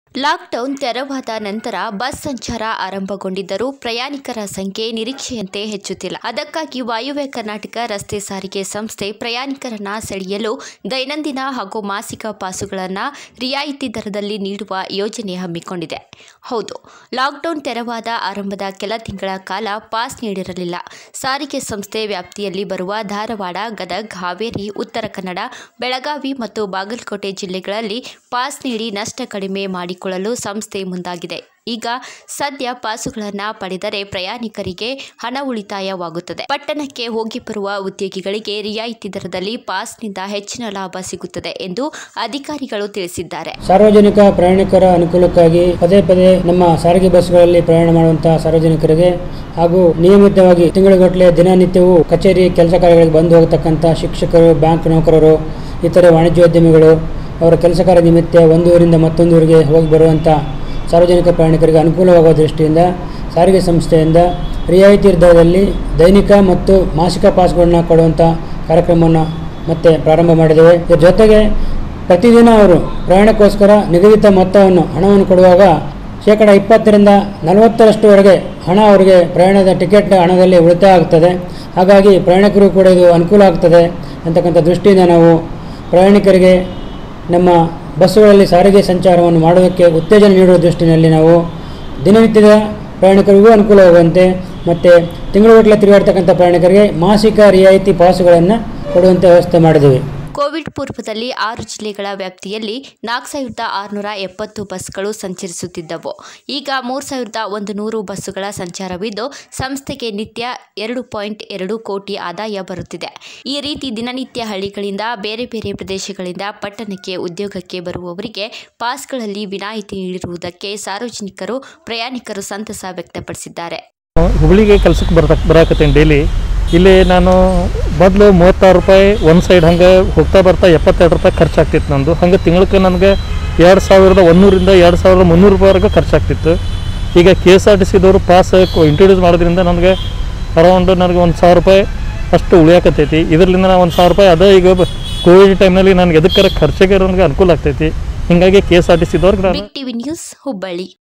lockdown ತೆರವಾದ ನಂತರ bus ಸಂಚಾರ ಆರಂಭಗೊಂಡಿದ್ದರೂ ಪ್ರಯಾಣಿಕರ ಸಂಖ್ಯೆ ನಿರೀಕ್ಷೆಯಂತೆ ಹೆಚ್ಚುತ್ತಿಲ್ಲ ಅದಕ್ಕಾಗಿ ವಾಯುವ್ಯ ಕರ್ನಾಟಕ ರಸ್ತೆ ಸಾರಿಗೆ ಸಂಸ್ಥೆ ಪ್ರಯಾಣಿಕರನ್ನ ಸೆಳೆಯಲು ದೈನಂದಿನ ಹಾಗೂ ಮಾಸಿಕ ಪಾಸುಗಳನ್ನು ರಿಯಾಯಿತಿ ದರದಲ್ಲಿ ನೀಡುವ ಯೋಜನೆ ಹಮ್ಮಿಕೊಂಡಿದೆ ಹೌದು ಲಾಕ್ಡೌನ್ ತೆರವಾದ ಆರಂಭದ ಕೆಲ ತಿಂಗಳ ಕಾಲ ಪಾಸ್ ನೀಡಿರಲಿಲ್ಲ ಸಾರಿಗೆ ಸಂಸ್ಥೆ ವ್ಯಾಪ್ತಿಯಲ್ಲಿ ಬರುವ ಧಾರವಾಡ ಗದಗ್ ಹಾವೇರಿ ಉತ್ತರ ಕನ್ನಡ ಬೆಳಗಾವಿ ಮತ್ತು ಬಾಗಲಕೋಟೆ ಜಿಲ್ಲೆಗಳಲ್ಲಿ ಪಾಸ್ ನೀಡಿ ನಷ್ಟ ಕಡಿಮೆ ಮಾಡಿಕೊಳ್ಳಲು ಸಂಸ್ಥೆ ಮುಂದಾಗಿದೆ ಈಗ ಸದ್ಯ ಪಾಸುಗಳನ್ನು ಪಡೆದರೆ ಪ್ರಯಾಣಿಕರಿಗೆ ಹಣ ಉಳಿತಾಯವಾಗುತ್ತದೆ ಪಟ್ಟಣಕ್ಕೆ ಹೋಗಿ ಬರುವ ಉದ್ಯೋಗಿಗಳಿಗೆ ರಿಯಾಯಿತಿ ದರದಲ್ಲಿ ಪಾಸ್ನಿಂದ ಹೆಚ್ಚಿನ ಲಾಭ ಸಿಗುತ್ತದೆ ಎಂದು ಅಧಿಕಾರಿಗಳು ತಿಳಿಸಿದ್ದಾರೆ ಸಾರ್ವಜನಿಕ ಪ್ರಯಾಣಿಕರ ಅನುಕೂಲಕ್ಕಾಗಿ ಪದೇ ಪದೇ ನಮ್ಮ ಸಾರಿಗೆ ಬಸ್ಗಳಲ್ಲಿ ಪ್ರಯಾಣ ಮಾಡುವಂತಹ ಸಾರ್ವಜನಿಕರಿಗೆ ಹಾಗೂ ನಿಯಮಿತವಾಗಿ ತಿಂಗಳುಗಟ್ಟಲೆ ದಿನನಿತ್ಯವೂ ಕಚೇರಿ ಕೆಲಸ ಕಾರ್ಯಗಳಿಗೆ ಬಂದು ಹೋಗತಕ್ಕಂಥ ಶಿಕ್ಷಕರು ಬ್ಯಾಂಕ್ ನೌಕರರು ಇತರೆ ವಾಣಿಜ್ಯೋದ್ಯಮಿಗಳು ಅವರ ಕೆಲಸ ಕಾರ್ಯ ನಿಮಿತ್ತ ಒಂದು ಊರಿಂದ ಮತ್ತೊಂದು ಊರಿಗೆ ಹೋಗಿ ಬರುವಂಥ ಸಾರ್ವಜನಿಕ ಪ್ರಯಾಣಿಕರಿಗೆ ಅನುಕೂಲವಾಗುವ ದೃಷ್ಟಿಯಿಂದ ಸಾರಿಗೆ ಸಂಸ್ಥೆಯಿಂದ ರಿಯಾಯಿತಿ ದರದಲ್ಲಿ ದೈನಿಕ ಮತ್ತು ಮಾಸಿಕ ಪಾಸ್ಗಳನ್ನ ಕೊಡುವಂಥ ಕಾರ್ಯಕ್ರಮವನ್ನು ಮತ್ತೆ ಪ್ರಾರಂಭ ಮಾಡಿದ್ದೇವೆ ಇದರ ಜೊತೆಗೆ ಪ್ರತಿದಿನ ಅವರು ಪ್ರಯಾಣಕ್ಕೋಸ್ಕರ ನಿಗದಿತ ಮೊತ್ತವನ್ನು ಹಣವನ್ನು ಕೊಡುವಾಗ ಶೇಕಡ ಇಪ್ಪತ್ತರಿಂದ ನಲವತ್ತರಷ್ಟುವರೆಗೆ ಹಣ ಅವರಿಗೆ ಪ್ರಯಾಣದ ಟಿಕೆಟ್ ಹಣದಲ್ಲಿ ಉಳಿತಾಯ ಆಗ್ತದೆ ಹಾಗಾಗಿ ಪ್ರಯಾಣಿಕರು ಕೂಡ ಇದು ಅನುಕೂಲ ಆಗ್ತದೆ ಅಂತಕ್ಕಂಥ ದೃಷ್ಟಿಯಿಂದ ನಾವು ಪ್ರಯಾಣಿಕರಿಗೆ ನಮ್ಮ ಬಸ್ಸುಗಳಲ್ಲಿ ಸಾರಿಗೆ ಸಂಚಾರವನ್ನು ಮಾಡೋದಕ್ಕೆ ಉತ್ತೇಜನ ನೀಡುವ ದೃಷ್ಟಿನಲ್ಲಿ ನಾವು ದಿನನಿತ್ಯದ ಪ್ರಯಾಣಿಕರಿಗೂ ಅನುಕೂಲವಾಗುವಂತೆ ಮತ್ತು ತಿಂಗಳುಗಟ್ಟಲೆ ತಿರುಗಾಡ್ತಕ್ಕಂಥ ಪ್ರಯಾಣಿಕರಿಗೆ ಮಾಸಿಕ ರಿಯಾಯಿತಿ ಪಾಸುಗಳನ್ನು ಕೊಡುವಂತೆ ವ್ಯವಸ್ಥೆ ಮಾಡಿದ್ದೀವಿ ಕೋವಿಡ್ ಪೂರ್ವದಲ್ಲಿ ಆರು ಜಿಲ್ಲೆಗಳ ವ್ಯಾಪ್ತಿಯಲ್ಲಿ ನಾಲ್ಕು ಸಾವಿರದ ಆರುನೂರ ಎಪ್ಪತ್ತು ಬಸ್ಗಳು ಸಂಚರಿಸುತ್ತಿದ್ದವು ಈಗ ಮೂರು ಸಾವಿರದ ಒಂದು ನೂರು ಬಸ್ಸುಗಳ ಸಂಚಾರವಿದ್ದು ಸಂಸ್ಥೆಗೆ ನಿತ್ಯ ಎರಡು ಪಾಯಿಂಟ್ ಎರಡು ಕೋಟಿ ಆದಾಯ ಬರುತ್ತಿದೆ ಈ ರೀತಿ ದಿನನಿತ್ಯ ಹಳ್ಳಿಗಳಿಂದ ಬೇರೆ ಬೇರೆ ಪ್ರದೇಶಗಳಿಂದ ಪಟ್ಟಣಕ್ಕೆ ಉದ್ಯೋಗಕ್ಕೆ ಬರುವವರಿಗೆ ಪಾಸ್ಗಳಲ್ಲಿ ವಿನಾಯಿತಿ ನೀಡಿರುವುದಕ್ಕೆ ಸಾರ್ವಜನಿಕರು ಪ್ರಯಾಣಿಕರು ಸಂತಸ ವ್ಯಕ್ತಪಡಿಸಿದ್ದಾರೆ ಹುಬ್ಳಿಗೆ ಕೆಲ್ಸಕ್ಕೆ ಬರ್ತಾ ಬರಾಕತ್ತೀನಿ ಡೈಲಿ ಇಲ್ಲಿ ನಾನು ಮೊದಲು ಮೂವತ್ತಾರು ರೂಪಾಯಿ ಒಂದು ಸೈಡ್ ಹಂಗೆ ಹೋಗ್ತಾ ಬರ್ತಾ ಎಪ್ಪತ್ತೆರಡು ರೂಪಾಯಿ ಖರ್ಚಾಗ್ತಿತ್ತು ನಂದು ಹಂಗೆ ತಿಂಗಳಿಗೆ ನನಗೆ ಎರಡು ಸಾವಿರದ ಒಂದೂರಿಂದ ಎರಡು ಸಾವಿರದ ಮುನ್ನೂರು ರೂಪಾಯಿವರೆಗೂ ಖರ್ಚಾಗ್ತಿತ್ತು ಈಗ ಕೆ ಎಸ್ ಆರ್ ಟಿ ಸಿದವರು ಪಾಸ್ ಇಂಟ್ರೊಡ್ಯೂಸ್ ಮಾಡೋದ್ರಿಂದ ನನಗೆ ಅರೌಂಡ್ ನನಗೆ ಒಂದು ಸಾವಿರ ರೂಪಾಯಿ ಅಷ್ಟು ಉಳಿಯಾಕತ್ತೈತಿ ಇದರಿಂದ ನಾನು ಒಂದು ಸಾವಿರ ರೂಪಾಯಿ ಅದೇ ಈಗ ಕೋವಿಡ್ ಟೈಮ್ನಲ್ಲಿ ನನಗೆ ಎದಕ್ಕಾರ ಖರ್ಚಿಗೆ ನನಗೆ ಅನುಕೂಲ ಆಗ್ತೈತಿ ಹೀಗಾಗಿ ಕೆ ಎಸ್ ಆರ್ ಟಿ ಸಿದವ್ರಿಗೆ ನಾನು ಬಿಗ್ ಟಿವಿ ನ್ಯೂಸ್ ಹುಬ್ಬಳ್ಳಿ